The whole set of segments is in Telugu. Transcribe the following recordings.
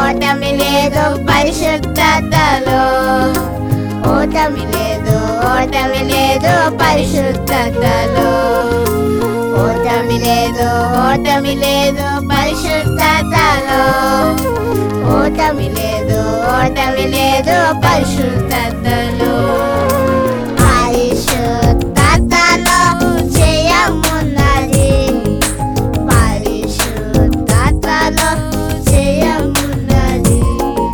ఓటమి లేదు పరిశుద్ధతలో ఓటమి లేదు ఓటమి లేదు పరిశుద్ధతలో ఓటమి లేదు ఓటమి లేదు పరిశుద్ధతలో ఓటమి లేదు ఓటమి లేదు పరిశుద్ధతలో పరిశుద్ధతలో జయమున్నది పరిశుద్ధతలో జయమున్నది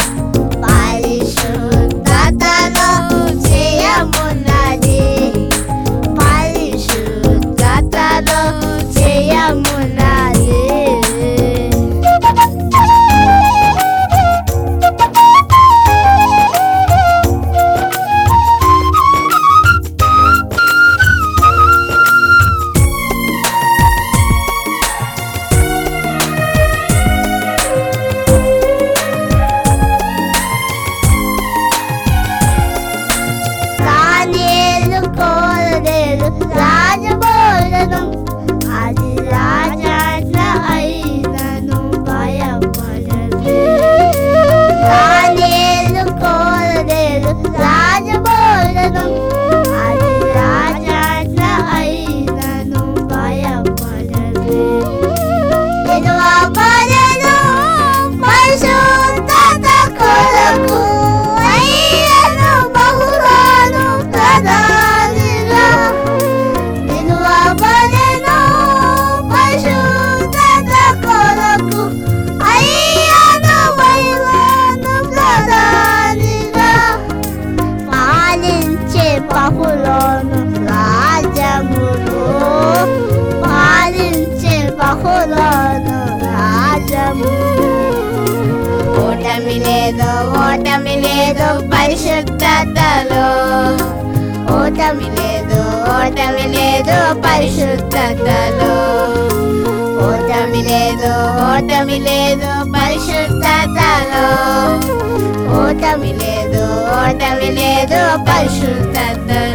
పరిశుద్ధతలో జయమున్నది పరిశుద్ధతలో జయమున్నది రానేలు కోరదేలు రాజబోలను అది రాజాట్ల అయినను భయపడదు రానేలు కోరదేలు రాజబోలను అది రాజాట్ల అయినను భయపడదు నిలువబడెను పరిశుద్ధత కొరకు అయ్యను బహురాను ప్రధానిగా. నిలువబడెను పరిశుద్ధత కొరకు అయ్యను బహురాను ప్రధానిగా. పాలించే బహులోను రాజములు పాలించే బహులోను రాజము ఓటమి లేదు ఓటమి లేదు పరిశుద్ధతలో ఓటమి లేదు ఓటమి లేదు పరిశుద్ధతలో ఓటమి లేదు ఓటమి లేదు పరిశుద్ధతలో ఓటమి లేదు ఓటమి లేదు పరిశుద్ధతలో